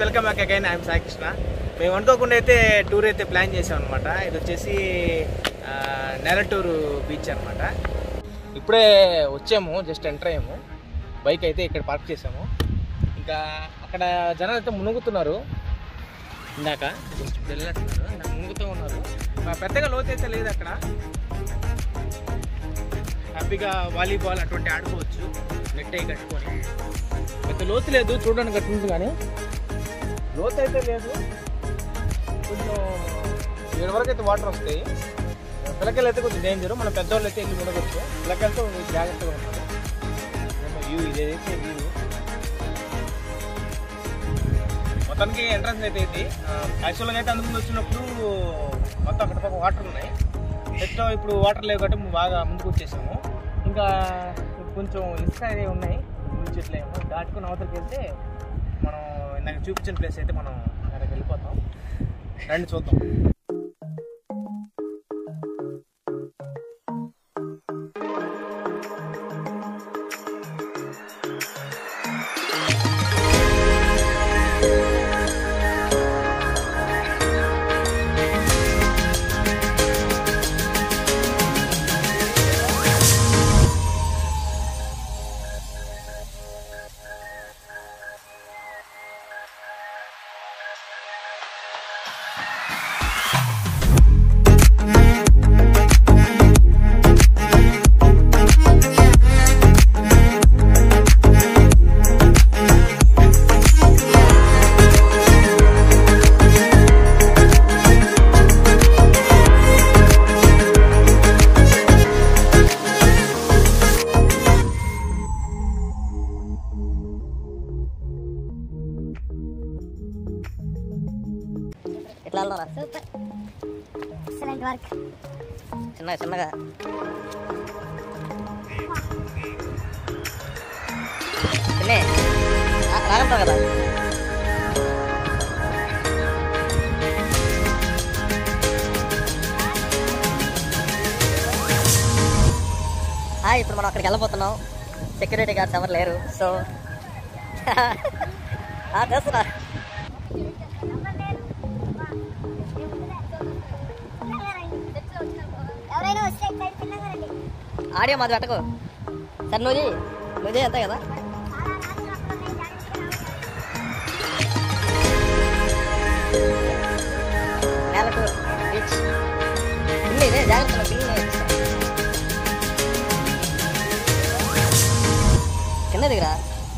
Welcome back again I'm Sai Krishna మేము అనుకోకుండా అయితే టూర్ అయితే ప్లాన్ చేసాం అనమాట ఇది వచ్చేసి ఆ, నెలటూరు బీచ్ అనమాట ఇప్పుడే వచ్చాము జస్ట్ ఎంటర్ అయ్యాము బైక్ అయితే ఇక్కడ పార్క్ చేసాము ఇంకా అక్కడ జనాలు అయితే మునుగుతున్నారు ఇందాక జస్ట్ ఇప్పుడు వెళ్ళేస్తున్నారు ఇందాక మునుగుతూ ఉన్నారు ఆ, పెద్దగా లోతు అయితే లేదు అక్కడ హ్యాపీగా వాలీబాల్ అటువంటి ఆడుకోవచ్చు నెట్ అయి కట్టుకొని పెద్ద లోతు లేదు చూడడానికి కట్టింది కానీ లోతు అయితే లేదు కొంచెం ఏడు వరకు అయితే వాటర్ వస్తాయి పిల్లకాయలు అయితే కొంచెం డేంజర్ మన పెద్దవాళ్ళు అయితే వెళ్ళి మునగొచ్చు పిల్లకాయలతో జాగ్రత్తగా ఉంటారు వ్యూ ఇదైతే వ్యూ మొత్తానికి ఎంట్రన్స్ అయితే ఇది యాక్చువల్గా అయితే అందుకు వచ్చినప్పుడు మొత్తం అక్కడ పక్క వాటర్ ఉన్నాయి నెక్స్ట్ ఇప్పుడు వాటర్ లేవు కాబట్టి బాగా ముందుకు వచ్చేసాము ఇంకా కొంచెం ఇసుక అయితే ఉన్నాయి ముందు చెట్లు ఏమో దాటుకుని అవతలకి వెళ్తే మనం ఇందాక చూపించిన ప్లేస్ అయితే మనం అక్కడికి వెళ్ళిపోతాం రండి చూద్దాం ఎట్లా వెళ్దాం సూపర్ ఎక్సలెంట్ వర్క్ చిన్నగా చిన్నగా చిన్నే రాగలుగుతావు కదా హాయ్ ఇప్పుడు మనం అక్కడికి వెళ్ళబోతున్నాం సెక్యూరిటీ గార్డ్స్ ఎవరు లేరు సో చేస్తున్నా ఎవరైనా వస్తే సైడ్ చిన్నగా రండి ఆడియో మాది పెట్టకు సరే నువ్వు చెయ్యి. నువ్వు చేయి అంతే కదా చాలా రాత్రులు అక్కడ ఉన్నాయి, జాగ్రత్తగా రావాలి. నేలకు బీచ్ పిల్లి ఇదే జాగ్రత్త పిల్లి కింద దిగరా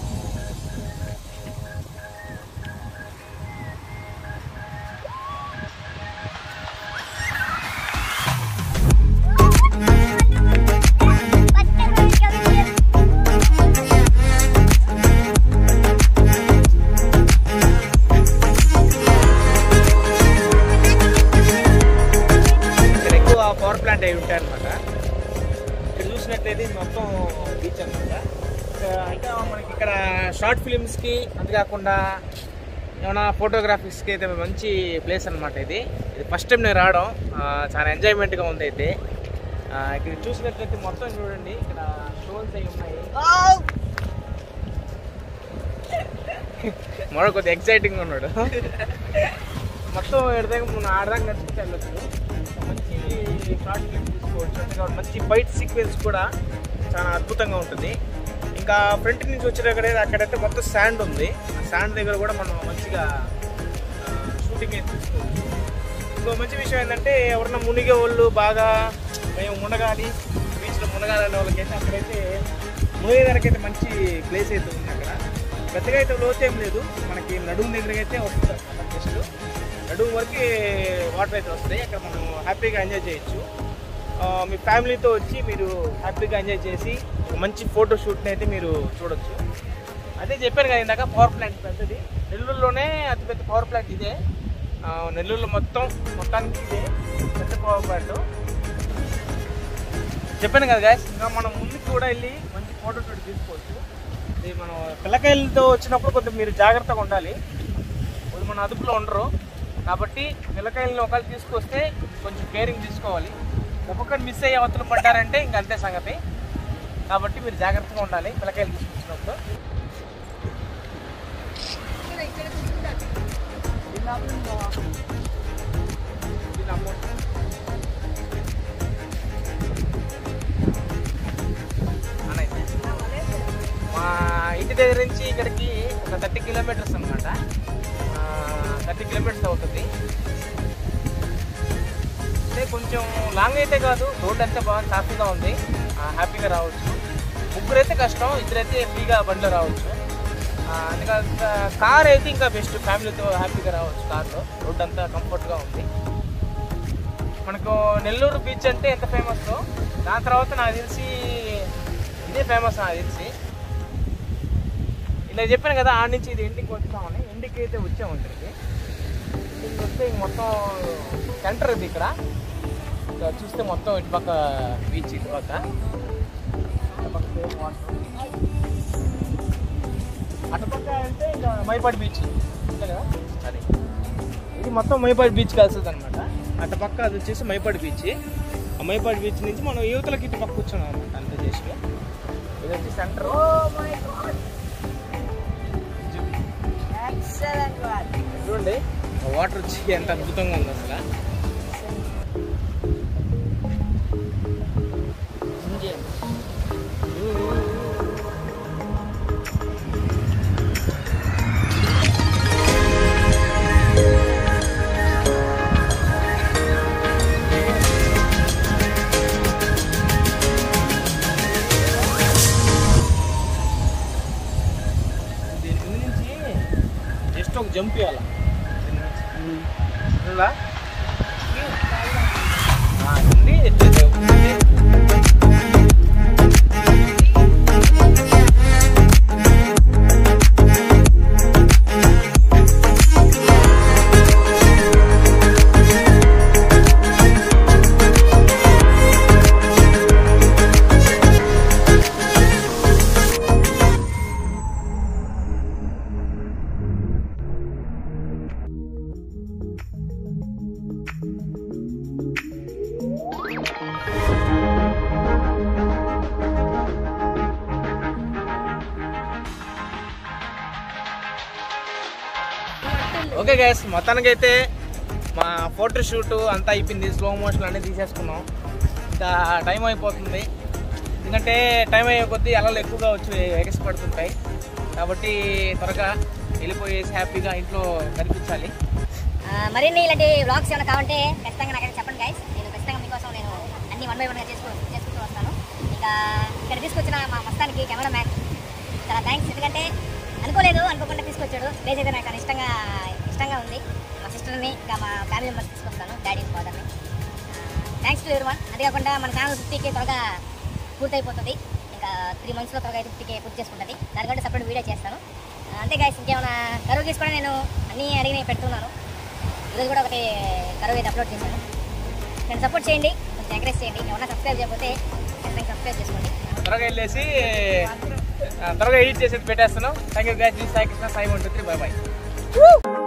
ఇక్కడ ఎక్కువ పవర్ ప్లాంట్ అయి ఉంటాయి అనమాట ఇక్కడ చూసినట్లయితే ఇది మొత్తం బీచ్ అనమాట ఇంకా మనకి ఇక్కడ షార్ట్ ఫిలిమ్స్కి అంతేకాకుండా ఏమైనా ఫోటోగ్రాఫీస్కి అయితే మంచి ప్లేస్ అనమాట ఇది ఇది ఫస్ట్ టైం నేను రావడం ఆ, చాలా ఎంజాయ్మెంట్గా ఉంది అయితే ఆ, ఇక్కడ చూసినట్లయితే మొత్తం చూడండి ఇక్కడ షోల్స్ అయి ఉన్నాయి మరో కొద్దిగా ఎక్సైటింగ్ ఉన్నాడు మొత్తం ఎడదాకా మనం ఆడదాకా నడిచి వెళ్ళొచ్చు మంచి షార్ట్ ఫిల్మ్ తీసుకోవచ్చు అంతేకాదు మంచి ఫైట్ సీక్వెన్స్ కూడా చాలా అద్భుతంగా ఉంటుంది ఇంకా ఫ్రంట్ నుంచి వచ్చేటక్కడ అక్కడైతే మొత్తం శాండ్ ఉంది ఆ శాండ్ దగ్గర కూడా మనం మంచిగా షూటింగ్ అయితే తీసుకోవచ్చు ఇంకో మంచి విషయం ఏంటంటే ఎవరన్నా మునిగే వాళ్ళు బాగా మేము మునగాలి బీచ్లో మునగాలి అనే వాళ్ళకైతే అక్కడైతే మునిగేదానికైతే మంచి ప్లేస్ అయితే ఉంది అక్కడ పెద్దగా అయితే లోతు ఏం లేదు మనకి నడుము దగ్గరికి అయితే వస్తుంది అన్నమాట జస్ట్ నడుము వరకు వాటర్ అయితే వస్తాయి అక్కడ మనం హ్యాపీగా ఎంజాయ్ చేయొచ్చు ఆ, మీ ఫ్యామిలీతో వచ్చి మీరు హ్యాపీగా ఎంజాయ్ చేసి ఒక మంచి ఫోటో షూట్ని అయితే మీరు చూడొచ్చు అదే చెప్పాను కదా ఇందాక పవర్ ప్లాంట్ పెద్దది నెల్లూరులోనే అతిపెద్ద పవర్ ప్లాంట్ ఇదే ఆ, నెల్లూరులో మొత్తం మొత్తానికి ఇదే పెద్ద పవర్ ప్లాంట్ చెప్పాను కదా గాయస్ ఇంకా మనం ముందుకు కూడా వెళ్ళి మంచి ఫోటో షూట్ తీసుకోవచ్చు ఇది మనం పిల్లకాయలతో వచ్చినప్పుడు కొంచెం మీరు జాగ్రత్తగా ఉండాలి వాళ్ళు మన అదుపులో ఉండరు కాబట్టి పిల్లకాయలను ఒకళ్ళు తీసుకొస్తే కొంచెం కేరింగ్ తీసుకోవాలి ఒక్కొక్కరు మిస్ అయ్యే అవతలు పడ్డారంటే ఇంక అంతే సంగతి కాబట్టి మీరు జాగ్రత్తగా ఉండాలి పిల్లకాయలు తీసుకొచ్చినప్పుడు ఇది అమౌంట్ అనైతే మా ఇంటి దగ్గర నుంచి ఇక్కడికి ఒక థర్టీ కిలోమీటర్స్ అనమాట థర్టీ కిలోమీటర్స్ అవుతుంది అంటే కొంచెం లాంగ్ అయితే కాదు రోడ్ అంతా బాగా సాఫీగా ఉంది ఆ, హ్యాపీగా రావచ్చు ముగ్గురు అయితే కష్టం ఇద్దరైతే ఫ్రీగా బండిలో రావచ్చు ఆ, అందుకని కార్ అయితే ఇంకా బెస్ట్ ఫ్యామిలీతో హ్యాపీగా రావచ్చు కార్లో రోడ్ అంతా కంఫర్ట్గా ఉంది మనకు నెల్లూరు బీచ్ అంటే ఎంత ఫేమస్ దాని తర్వాత నాకు తెలిసి ఇదే ఫేమస్ నాకు తెలిసి ఇలా చెప్పాను కదా ఆడ నుంచి ఇది ఎండింగ్కి వచ్చామని ఎండింగ్కి అయితే వచ్చాము ఇక్కడికి ఎండింగ్ వస్తే ఇంక మొత్తం సెంటర్ ఇది ఇక్కడ ఇక్కడ చూస్తే మొత్తం ఇటు పక్క బీచ్ ఇటు పక్క అటు పక్క సేమ్ వాటర్. అటు పక్క అంటే ఇంకా మైపాడు బీచ్ అంతే కదా అది ఇది మొత్తం మైపాడు బీచ్ కలుస్తుంది అనమాట అటు పక్క అది వచ్చేసి మైపాడు బీచ్ ఆ మైపాడు బీచ్ నుంచి మనం యువతలకి ఇటు పక్క కూర్చున్నాం అనమాట అంత చేసి ఇది వచ్చి సెంటర్ చూడండి వాటర్ వచ్చి ఎంత అద్భుతంగా ఉంది అసలు దీని ముందు నుంచి జస్ట్ ఒక జంప్ ఇవ్వాలి ఉందా? ఆ, ఉంది. ఇట్లా జంప్. ఓకే గైస్ మొత్తానికైతే మా ఫోటో షూట్ అంతా అయిపోయింది స్లో మోషన్ అన్నీ తీసేసుకున్నాం ఇంకా టైం అయిపోతుంది ఎందుకంటే టైం అయ్యే కొద్దీ అలలు ఎక్కువగా వచ్చి ఎగసిపడుతుంటాయి కాబట్టి త్వరగా వెళ్ళిపోయేసి హ్యాపీగా ఇంట్లో కనిపించాలి ఆ, మరిన్ని ఇలాంటి వ్లాగ్స్ ఏమైనా కావాలంటే ఖచ్చితంగా నాకైతే చెప్పండి గైస్ నేను ఖచ్చితంగా మీకోసం నేను అన్ని వన్ బై వన్గా చేసుకు చేసుకుంటూ వస్తాను ఇంకా ఇక్కడ తీసుకొచ్చిన మా మస్తానికి కెమెరా మ్యాన్ చాలా థ్యాంక్స్ ఎందుకంటే అనుకోలేదు అనుకోకుండా తీసుకొచ్చాడు ప్లేస్ అయితే నాకు చాలా ఇష్టంగా ఇష్టంగా ఉంది మా సిస్టర్ని ఇంకా మా ఫ్యామిలీ మెంబర్స్ తీసుకొస్తాను డాడీ ఫాదర్ని థ్యాంక్స్ టు ఎవరి వన్ అంతేకాకుండా మన ఛానల్ ఫిఫ్టీకి త్వరగా పూర్తయిపోతుంది ఇంకా త్రీ మంత్స్లో త్వరగా అయితే ఫిఫ్టీకి పూర్తి చేసుకుంటుంది దానికంటే సపరేట్ వీడియో చేస్తాను ఆ, అంతే గైస్ ఇంకేమైనా కరువు తీసి కూడా నేను అన్నీ అడిగి పెడుతున్నాను ఈరోజు కూడా ఒకటి కరువు అయితే అప్లోడ్ చేశాను నేను సపోర్ట్ చేయండి కొంచెం ఎంకరేజ్ చేయండి ఎవరైనా సబ్స్క్రైబ్ చేయకపోతే ఖచ్చితంగా సబ్స్క్రైబ్ చేసుకోండి త్వరగా వెళ్ళేసి ఆ, త్వరగా ఎడిట్ చేసి పెట్టేస్తున్నాం thank you guys Sai Krishna Sai one two three bye bye